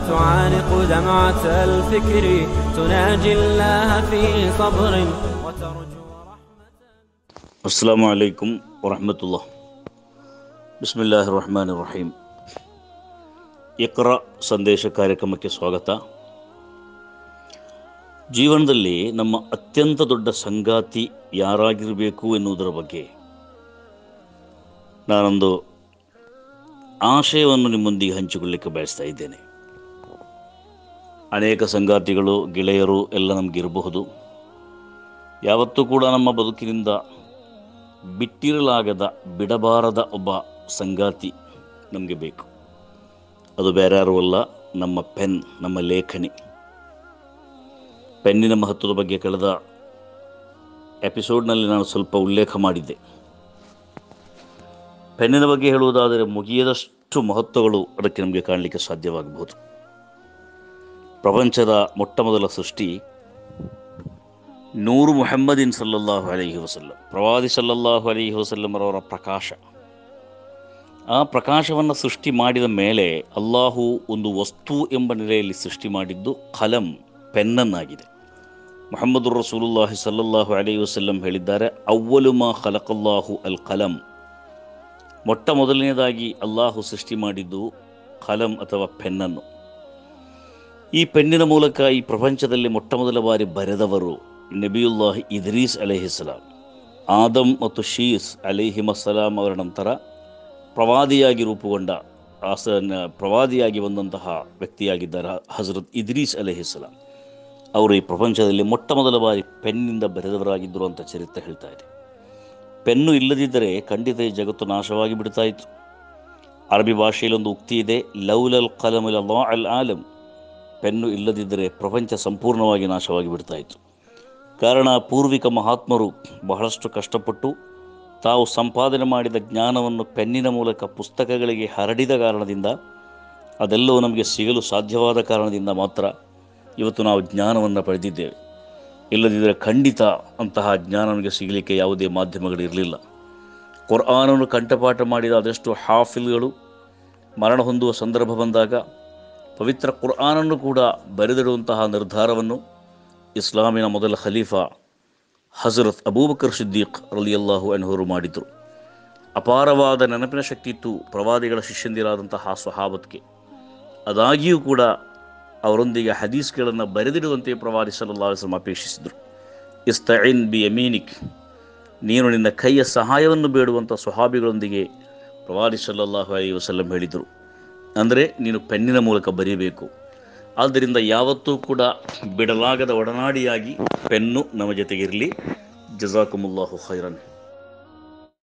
تعانق دمعة الفكر تناجي الله في صبر وترجو رحمة ಅಸ್ಸಾಂ ವಲೈಕುಂ ವರಹಮತುಲ್ಲ ಬಿಸ್ಮಿಲ್ಲಾಹ್ ರಹಮಾನ್ ರಹೀಮ್ ಇಕ್ರ ಸಂದೇಶ ಕಾರ್ಯಕ್ರಮಕ್ಕೆ ಸ್ವಾಗತ ಜೀವನದಲ್ಲಿ ನಮ್ಮ ಅತ್ಯಂತ ದೊಡ್ಡ ಸಂಗಾತಿ ಯಾರಾಗಿರಬೇಕು ಎನ್ನುವುದರ ಬಗ್ಗೆ ನಾನೊಂದು ಆಶಯವನ್ನು ನಿಮ್ಮೊಂದಿಗೆ ಹಂಚಿಕೊಳ್ಳಿಕ್ಕೆ ಬಯಸ್ತಾ ಇದ್ದೇನೆ ಅನೇಕ ಸಂಗಾತಿಗಳು ಗೆಳೆಯರು ಎಲ್ಲ ನಮಗಿರಬಹುದು ಯಾವತ್ತೂ ಕೂಡ ನಮ್ಮ ಬದುಕಿನಿಂದ ಬಿಟ್ಟಿರಲಾಗದ ಬಿಡಬಾರದ ಒಬ್ಬ ಸಂಗಾತಿ ನಮಗೆ ಬೇಕು ಅದು ಬೇರೆ ಯಾರೂ ಅಲ್ಲ ನಮ್ಮ ಪೆನ್ ನಮ್ಮ ಲೇಖನಿ ಪೆನ್ನಿನ ಮಹತ್ವದ ಬಗ್ಗೆ ಕಳೆದ ಎಪಿಸೋಡ್ನಲ್ಲಿ ನಾನು ಸ್ವಲ್ಪ ಉಲ್ಲೇಖ ಮಾಡಿದ್ದೆ ಪೆನ್ನಿನ ಬಗ್ಗೆ ಹೇಳುವುದಾದರೆ ಮುಗಿಯದಷ್ಟು ಮಹತ್ವಗಳು ಅದಕ್ಕೆ ನಮಗೆ ಕಾಣಲಿಕ್ಕೆ ಸಾಧ್ಯವಾಗಬಹುದು ಪ್ರಪಂಚದ ಮೊಟ್ಟ ಮೊದಲ ಸೃಷ್ಟಿ ನೂರು ಮುಹಮ್ಮದಿನ್ ಸಲ್ಲಲ್ಲಾಹು ಅಲೈಹಿ ವಸಲ್ಲಂ ಪ್ರವಾದಿ ಸಲ್ಲಲ್ಲಾಹು ಅಲೈಹಿ ವಸಲ್ಲಮರವರ ಪ್ರಕಾಶ ಆ ಪ್ರಕಾಶವನ್ನು ಸೃಷ್ಟಿ ಮಾಡಿದ ಮೇಲೆ ಅಲ್ಲಾಹು ಒಂದು ವಸ್ತು ಎಂಬ ನೆಲೆಯಲ್ಲಿ ಸೃಷ್ಟಿ ಮಾಡಿದ್ದು ಕಲಂ ಪೆನ್ನನ್ನಾಗಿದೆ ಮೊಹಮ್ಮದು ರಸೂಲುಲ್ಲಾಹಿ ಸಲ್ಲಲ್ಲಾಹು ಅಲೈಹಿ ವಸಲ್ಲಂ ಹೇಳಿದ್ದಾರೆ ಅವ್ವಲು ಮಾ ಖಲಕಲ್ಲಾಹು ಅಲ್ ಕಲಂ ಮೊಟ್ಟ ಮೊದಲನೇದಾಗಿ ಅಲ್ಲಾಹು ಸೃಷ್ಟಿ ಮಾಡಿದ್ದು ಕಲಂ ಅಥವಾ ಪೆನ್ನನ್ನು ಈ ಪೆನ್ನಿನ ಮೂಲಕ ಈ ಪ್ರಪಂಚದಲ್ಲಿ ಮೊಟ್ಟ ಮೊದಲ ಬಾರಿ ಬರೆದವರು ನಬಿಯುಲ್ಲಾಹ್ ಇದ್ರೀಸ್ ಅಲೈಹಿಸ್ಸಲಾಂ ಆದಮ್ ಮತ್ತು ಶೀಸ್ ಅಲಿಹಿಮಸ್ಸಲಾಂ ಅವರ ನಂತರ ಪ್ರವಾದಿಯಾಗಿ ರೂಪುಗೊಂಡ ಆಸ ಪ್ರವಾದಿಯಾಗಿ ಬಂದಂತಹ ವ್ಯಕ್ತಿಯಾಗಿದ್ದಾರೆ ಹಜರತ್ ಇದ್ರೀಸ್ ಅಲೈಹಿಸ್ಸಲಾಂ ಅವರು ಈ ಪ್ರಪಂಚದಲ್ಲಿ ಮೊಟ್ಟ ಮೊದಲ ಬಾರಿ ಪೆನ್ನಿಂದ ಬರೆದವರಾಗಿದ್ದರು ಅಂತ ಚರಿತ್ರೆ ಹೇಳ್ತಾ ಇದೆ ಪೆನ್ನು ಇಲ್ಲದಿದ್ದರೆ ಖಂಡಿತ ಈ ಜಗತ್ತು ನಾಶವಾಗಿ ಬಿಡ್ತಾ ಇತ್ತು ಅರಬಿ ಭಾಷೆಯಲ್ಲಿ ಒಂದು ಉಕ್ತಿ ಇದೆ ಲೌಲಲ್ ಕಲಮುಲ ಲಾ ಅಲ್ ಆಲಮ್ ಪೆನ್ನು ಇಲ್ಲದಿದ್ದರೆ ಪ್ರಪಂಚ ಸಂಪೂರ್ಣವಾಗಿ ನಾಶವಾಗಿ ಬಿಡ್ತಾ ಇತ್ತು ಕಾರಣ ಪೂರ್ವಿಕ ಮಹಾತ್ಮರು ಬಹಳಷ್ಟು ಕಷ್ಟಪಟ್ಟು ತಾವು ಸಂಪಾದನೆ ಮಾಡಿದ ಜ್ಞಾನವನ್ನು ಪೆನ್ನಿನ ಮೂಲಕ ಪುಸ್ತಕಗಳಿಗೆ ಹರಡಿದ ಕಾರಣದಿಂದ ಅದೆಲ್ಲವೂ ನಮಗೆ ಸಿಗಲು ಸಾಧ್ಯವಾದ ಕಾರಣದಿಂದ ಮಾತ್ರ ಇವತ್ತು ನಾವು ಜ್ಞಾನವನ್ನು ಪಡೆದಿದ್ದೇವೆ ಇಲ್ಲದಿದ್ದರೆ ಖಂಡಿತ ಅಂತಹ ಜ್ಞಾನ ನಮಗೆ ಸಿಗಲಿಕ್ಕೆ ಯಾವುದೇ ಮಾಧ್ಯಮಗಳಿರಲಿಲ್ಲ ಕುರ್ಆನನ್ನು ಕಂಠಪಾಠ ಮಾಡಿದ ಅದೆಷ್ಟು ಹಾಫಿಲ್ಗಳು ಮರಣ ಹೊಂದುವ ಸಂದರ್ಭ ಬಂದಾಗ ಪವಿತ್ರ ಕುರ್ಆನನ್ನು ಕೂಡ ಬರೆದಿಡುವಂತಹ ನಿರ್ಧಾರವನ್ನು ಇಸ್ಲಾಮಿನ ಮೊದಲ ಖಲೀಫಾ ಹಜರತ್ ಅಬೂಬಕರ್ ಸಿದ್ದೀಕ್ ರಲಿಯಲ್ಲಾಹು ಅನ್ಹವರು ಮಾಡಿದರು ಅಪಾರವಾದ ನೆನಪಿನ ಶಕ್ತಿ ಇತ್ತು ಪ್ರವಾದಿಗಳ ಶಿಷ್ಯಂದಿರಾದಂತಹ ಸ್ವಹಾಬತ್ಗೆ ಅದಾಗಿಯೂ ಕೂಡ ಅವರೊಂದಿಗೆ ಹದೀಸ್ಗಳನ್ನು ಬರೆದಿಡುವಂತೆ ಪ್ರವಾದಿ ಸಲ್ಲಲ್ಲಾಹು ಅಲೈಹಿ ವಸಲ್ಲಂ ಅಪೇಕ್ಷಿಸಿದರು ಇಸ್ತೈನ್ ಬಿ ಯಮೀನಿಕ್ ನೀನು ನಿನ್ನ ಕೈಯ ಸಹಾಯವನ್ನು ಬೇಡುವಂಥ ಸ್ವಹಾಬಿಗಳೊಂದಿಗೆ ಪ್ರವಾದಿ ಸಲ್ಲಲ್ಲಾಹು ಅಲೈಹಿ ವಸಲ್ಲಂ ಹೇಳಿದರು ಅಂದರೆ ನೀನು ಪೆನ್ನಿನ ಮೂಲಕ ಬರೀಬೇಕು ಆದ್ದರಿಂದ ಯಾವತ್ತೂ ಕೂಡ ಬಿಡಲಾಗದ ಒಡನಾಡಿಯಾಗಿ ಪೆನ್ನು ನಮ್ಮ ಜೊತೆಗಿರಲಿ ಜಜಾಕುಮುಲ್ಲಾಹು ಖೈರನ್